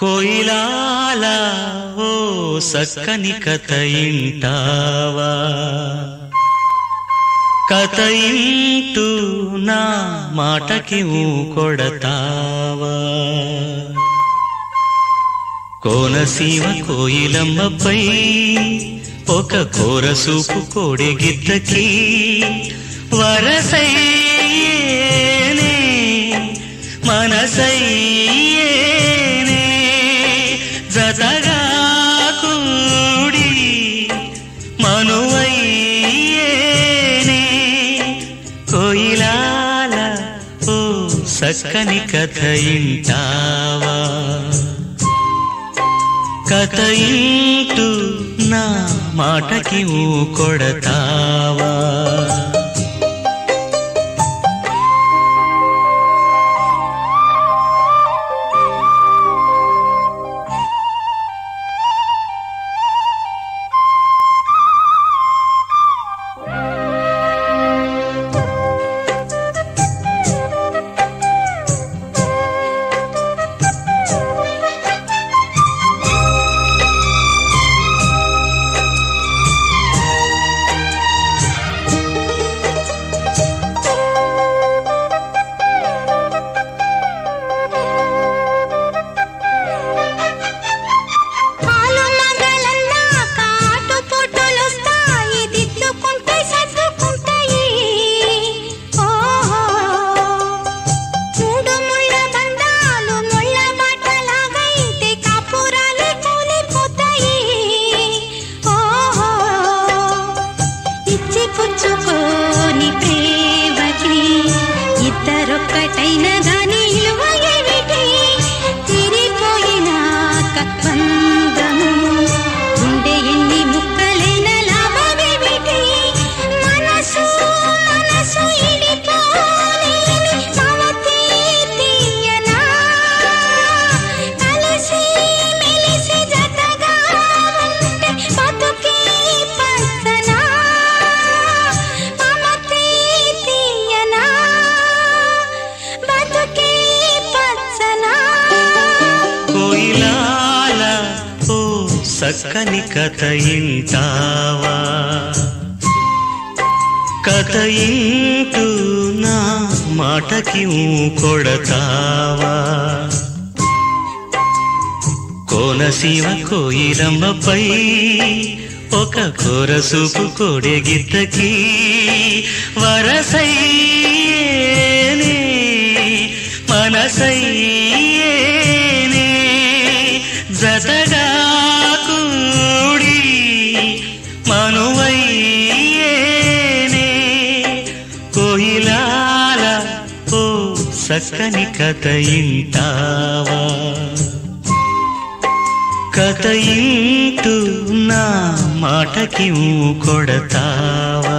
కోయిలాల ఓ సక్కని కథ ఇంటావా కథ ఇంటూ నా మాటకి ఊ కొడతావా కోనసీమ కోయిలమ్మపై ఒక కోర సూపు కోడి గిద్దకి వరసయ్యేనే మనసయ్యేనే జతగా కూడి మనువయ్యేనే కోయిలాల ఓ సక్కని కథ ఇంటావా కథ ఇంటూ నా మాటకి ఊ కొడతావా పాలు మగలన్నా కాటు పొట్టులొస్తాయి దిద్దుకుంటే సర్దుకుంటాయి ఓహో మూడు ముళ్ళ బంధాలు ముళ్ళ బాటలాగైతే కాపురాలే కూలిపోతాయి ఓహో ఇచ్చి పుచ్చుకోని ప్రేమకి ఇద్దరొక్కటైన దాని ఇలువ ఏమిటి తిరిగిపోయినాక బంధము గుండె ఎన్ని ముక్కలైన లాభమేమిటి మనసు మనసు ఇడిపోలేని మమతే తీయనా కలిసి మెలిసి జతగా ఉంటే బతుకే పచ్చనా మమతే తీయనా బతుకే పచ్చనా కోయిలాల ఓ సక్కని కథ ఇంటావా కథ ఇంటూ నా మాటకి ఊ కొడతావా కోనసీమ కోయిలమ్మపై ఒక కూర సూపు కోడే గిద్దకి వరసయ్యేనే మనసయ్యేనే జతగా కూడి మనువయ్యేనే కోయిలాల ఓ సక్కని కథ ఇంటావా కథ ఇంటూ నా మాటకి ఊ కొడతావా